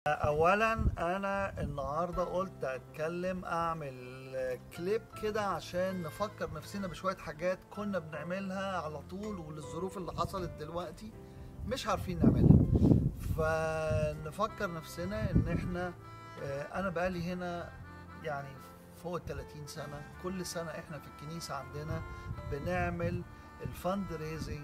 اولا انا النهارده قلت اتكلم اعمل كليب كده عشان نفكر نفسنا بشويه حاجات كنا بنعملها على طول وللظروف اللي حصلت دلوقتي مش عارفين نعملها فنفكر نفسنا ان احنا آه، انا بقالي هنا يعني فوق ال 30 سنه كل سنه احنا في الكنيسه عندنا بنعمل الفند ريزنج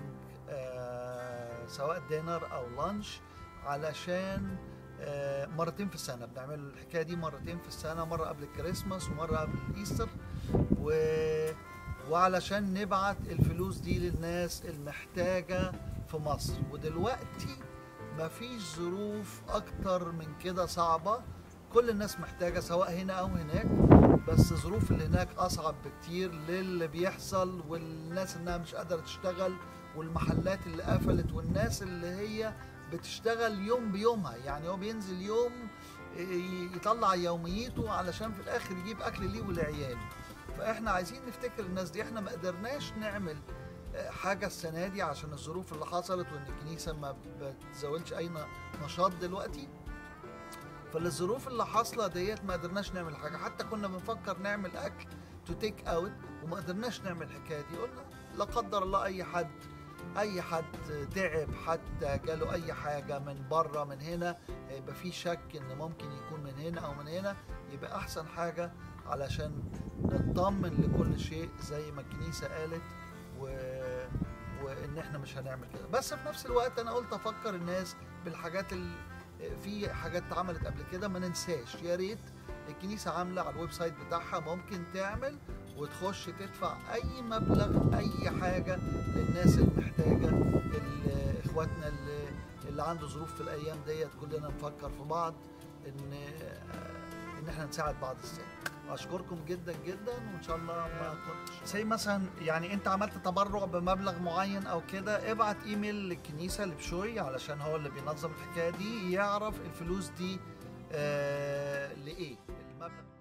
سواء دينر او لانش علشان آه، مرتين في السنه بنعمل الحكايه دي مرتين في السنه مره قبل الكريسماس ومره قبل الايستر و... وعلشان نبعت الفلوس دي للناس المحتاجه في مصر ودلوقتي مفيش ظروف اكتر من كده صعبه كل الناس محتاجه سواء هنا او هناك بس ظروف اللي هناك اصعب بكتير للي بيحصل والناس انها مش قادره تشتغل والمحلات اللي قفلت والناس اللي هي بتشتغل يوم بيومها يعني هو بينزل يوم ي- يطلع يوميته علشان في الاخر يجيب اكل ليه ولعياله فاحنا عايزين نفتكر الناس دي احنا ما قدرناش نعمل آه، حاجه السنه دي عشان الظروف اللي حصلت وان الكنيسه ما بتزودش اي ن- نشاط دلوقتي فالظروف اللي حاصله ديت ما قدرناش نعمل حاجه حتى كنا بنفكر نعمل اكل تو تيك اوت وما قدرناش نعمل الحكايه دي قلنا لا قدر الله اي حد اي حد تعب حتى جاله اي حاجه من بره من هنا يبقى في شك ان ممكن يكون من هنا او من هنا يبقى احسن حاجه علشان نطمن لكل شيء زي ما الكنيسه قالت و... وان احنا مش هنعمل كده بس في نفس الوقت انا قلت افكر الناس بالحاجات ال... في حاجات اتعملت قبل كده ما ننساش يا ريت الكنيسه عامله على الويب سايت بتاعها ممكن تعمل وتخش تدفع اي مبلغ اي حاجه للناس المحتاجه ال- اخواتنا اللي, اللي عنده ظروف في الايام ديت كلنا نفكر في بعض ان ان احنا نساعد بعض ازاي اشكركم جدا جدا وان شاء الله ما كنتش زي مثلا يعني انت عملت تبرع بمبلغ معين او كده ابعت ايميل للكنيسه لبشوي علشان هو اللي بينظم الحكايه دي يعرف الفلوس دي آه لايه المبلغ